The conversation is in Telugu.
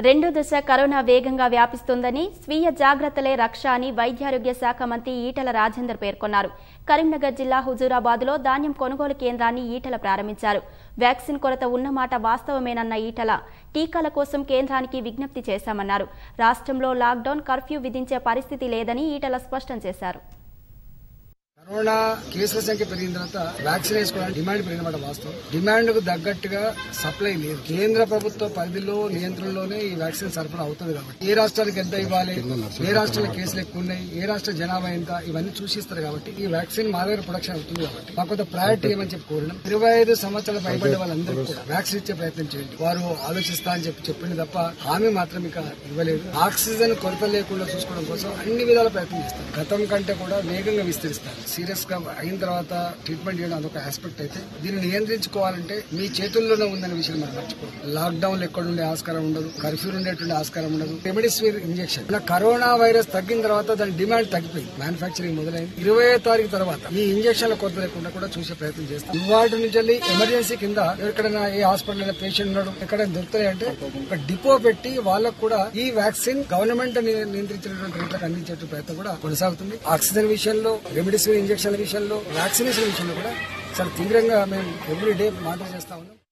రెండో దశ కరోనా వేగంగా వ్యాపిస్తోందని స్వీయ జాగ్రత్తలే రక్ష అని వైద్యారోగ్య శాఖ మంత్రి ఈటల రాజేందర్ పేర్కొన్నారు కరీంనగర్ జిల్లా హుజూరాబాద్లో ధాన్యం కొనుగోలు కేంద్రాన్ని ఈటల ప్రారంభించారు వ్యాక్సిన్ కొరత ఉన్నమాట వాస్తవమేనన్న ఈటల టీకాల కోసం కేంద్రానికి విజ్ఞప్తి చేశామన్నారు రాష్ట్రంలో లాక్డౌన్ కర్ఫ్యూ విధించే పరిస్థితి లేదని ఈటల స్పష్టం చేశారు కరోనా కేసుల సంఖ్య పెరిగిన తర్వాత వ్యాక్సిన్ వేసుకోవడానికి డిమాండ్ పెరిగినమాట వాస్తవం డిమాండ్ కు తగ్గట్టుగా సప్లై లేదు కేంద్ర ప్రభుత్వ పరిధిలో నియంత్రణలోనే ఈ వ్యాక్సిన్ సరఫరా అవుతుంది కాబట్టి ఏ రాష్ట్రానికి ఎంత ఇవ్వాలి ఏ రాష్ట్రాల కేసులు ఎక్కువ ఉన్నాయి ఏ రాష్ట్ర జనాభా ఎంత ఇవన్నీ చూసిస్తారు కాబట్టి ఈ వ్యాక్సిన్ మా దగ్గర ప్రొడక్షన్ అవుతుంది కాబట్టి మాకు కొంత ప్రయారిటీ ఏమని చెప్పి కోరినాం ఇరవై ఐదు సంవత్సరాల పైబడిన వాళ్ళందరూ కూడా వ్యాక్సిన్ ఇచ్చే ప్రయత్నం చేయండి వారు ఆలోచిస్తా అని చెప్పి చెప్పింది తప్ప హామీ మాత్రం ఇక ఇవ్వలేదు ఆక్సిజన్ కొరత లేకుండా చూసుకోవడం కోసం అన్ని విధాల ప్రయత్నం చేస్తారు గతం కంటే కూడా వేగంగా విస్తరిస్తారు సీరియస్ గా అయిన తర్వాత ట్రీట్మెంట్ చేయడం అదొక ఆస్పెక్ట్ అయితే దీన్ని నియంత్రించుకోవాలంటే మీ చేతుల్లోనే ఉందనే విషయం మనం మర్చిపోవాలి లాక్డౌన్ ఎక్కడ ఉండే ఆస్కారం ఉండదు కర్ఫ్యూ ఉండేటువంటి ఆస్కారం ఉండదు రెమెడిసివిర్ ఇంజెక్షన్ ఇలా కరోనా వైరస్ తగ్గిన తర్వాత దాని డిమాండ్ తగ్గిపోయింది మ్యానుఫాక్చరింగ్ మొదలైంది ఇరవై తారీఖు తర్వాత ఈ ఇంజక్షన్ల కొరత లేకుండా కూడా చూసే ప్రయత్నం చేస్తాం ఇవాటి నుంచి వెళ్ళి ఎమర్జెన్సీ కింద ఎక్కడైనా ఏ హాస్పిటల్ పేషెంట్ ఉన్నాడు ఎక్కడైనా దొరుకుతాయి అంటే ఒక డిపో పెట్టి వాళ్ళకు కూడా ఈ వ్యాక్సిన్ గవర్నమెంట్ నియంత్రించినటువంటి రేట్లకు అందించే ప్రయత్నం కూడా కొనసాగుతుంది ఆక్సిజన్ విషయంలో రెమెడిసివిర్ ఇంజక్షన్ల విషయంలో వ్యాక్సినేషన్ విషయంలో కూడా చాలా తీవ్రంగా మేము ఎవ్రీ డే మానిటర్ చేస్తా ఉన్నాం